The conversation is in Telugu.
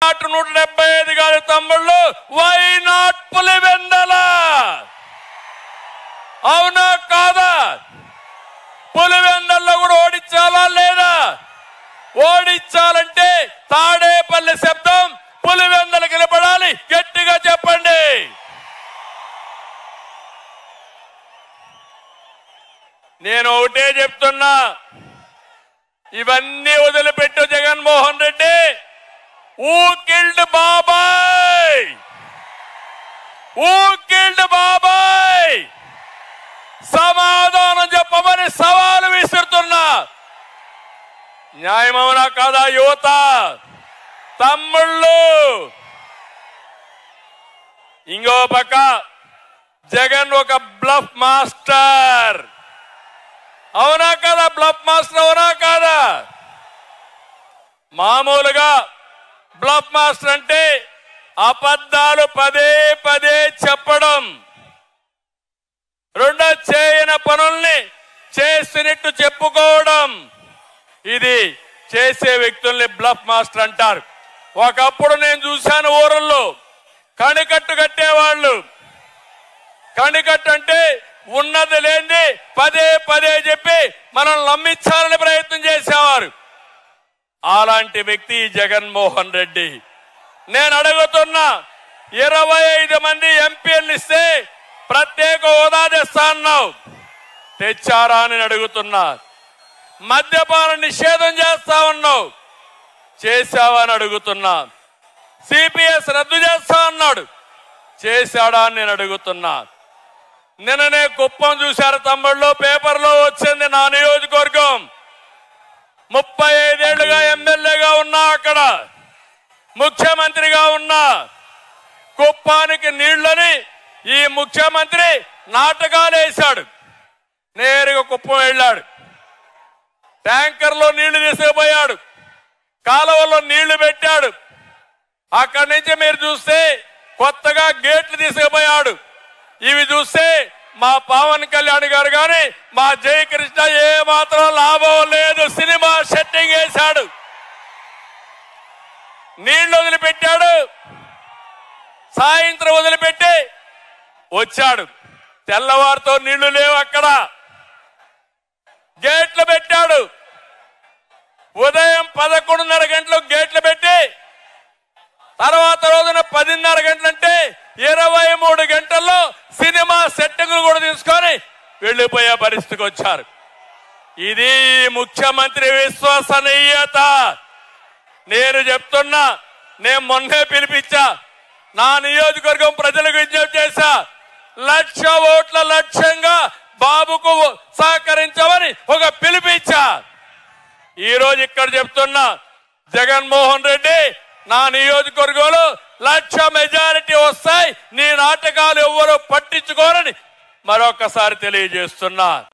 నాట్ నూట డెబ్బై ఐదు గారి తమ్ముళ్ళు వై నాట్ పులివెందల అవునా కాదా పులివెందల్లో కూడా ఓడించాలా లేదా ఓడించాలంటే తాడేపల్లి శబ్దం పులివెందలు నిలబడాలి గట్టిగా చెప్పండి నేను ఒకటే చెప్తున్నా ఇవన్నీ వదిలిపెట్టు జగన్మోహన్ రెడ్డి ఊ కిల్డ్ బాబాయ్ ఊ కిల్డ్ బాబాయ్ సమాధానం చెప్పమని సవాలు విసురుతున్నా న్యాయమవునా కాదా యువత తమ్ముళ్ళు ఇంకో పక్క జగన్ ఒక బ్లఫ్ మాస్టర్ అవునా కదా బ్లఫ్ మాస్టర్ అవునా కాదా మామూలుగా బ్లఫ్ మాస్టర్ అంటే అబద్ధాలు పదే పదే చెప్పడం రెండో చేయని పనుల్ని చేసినట్టు చెప్పుకోవడం ఇది చేసే వ్యక్తుల్ని బ్లఫ్ మాస్టర్ అంటారు ఒకప్పుడు నేను చూశాను ఊరల్లో కణికట్టు కట్టేవాళ్ళు కణికట్టు అంటే ఉన్నది లేని పదే పదే చెప్పి మనం నమ్మించాలని ప్రయత్నం చేసేవారు అలాంటి వ్యక్తి ఈ జగన్మోహన్ రెడ్డి నేను అడుగుతున్నా ఇరవై ఐదు మంది ఎంపీలు ఇస్తే ప్రత్యేక హోదా తెస్తా అన్నావు తెచ్చారా అని అడుగుతున్నా మద్యపాన నిషేధం చేస్తా ఉన్నావు చేశావా అని అడుగుతున్నా సిపిఎస్ రద్దు చేస్తా అన్నాడు చేశాడా అని నేను అడుగుతున్నా నిన్ననే కుప్పం చూశారు తమ్ముళ్ళు పేపర్లో వచ్చింది నా నియోజకవర్గం ముప్పై ఐదేళ్లుగా ఎమ్మెల్యేగా ఉన్నా అక్కడ ముఖ్యమంత్రిగా ఉన్నా కుప్పానికి నీళ్లని ఈ ముఖ్యమంత్రి నాటకాలు వేశాడు నేరుగా కుప్పం వెళ్ళాడు ట్యాంకర్లో నీళ్లు తీసుకుపోయాడు కాలువలో నీళ్లు పెట్టాడు అక్కడి నుంచి మీరు చూస్తే కొత్తగా గేట్లు తీసుకుపోయాడు ఇవి చూస్తే మా పవన్ కళ్యాణ్ గారు కానీ మా జయకృష్ణ ఏ మాత్రం లాభం లేదు సినిమా సెట్టింగ్ వేశాడు నీళ్లు వదిలిపెట్టాడు సాయంత్రం వదిలిపెట్టి వచ్చాడు తెల్లవారితో నీళ్లు లేవు అక్కడ గేట్లు పెట్టాడు ఉదయం పదకొండున్నర గంటలకు గేట్లు పెట్టి తర్వాత రోజున పదిన్నర గంటలంటే ఇరవై మూడు గంటల్లో సినిమా సెట్టింగ్లు కూడా తీసుకొని వెళ్ళిపోయే పరిస్థితికి వచ్చారు ఇది ముఖ్యమంత్రి విశ్వసనీయత నేను చెప్తున్నా నేను మొన్నే పిలిపించా నా నియోజకవర్గం ప్రజలకు విజ్ఞప్తి చేశా లక్ష ఓట్ల లక్ష్యంగా బాబుకు సహకరించమని ఒక పిలిపించా ఈ రోజు ఇక్కడ చెప్తున్నా జగన్మోహన్ రెడ్డి నా నియోజకవర్గంలో లక్ష మెజారిటీ వస్తాయి నీ నాటకాలు ఎవ్వరూ పట్టించుకోరని మరొకసారి తెలియజేస్తున్నా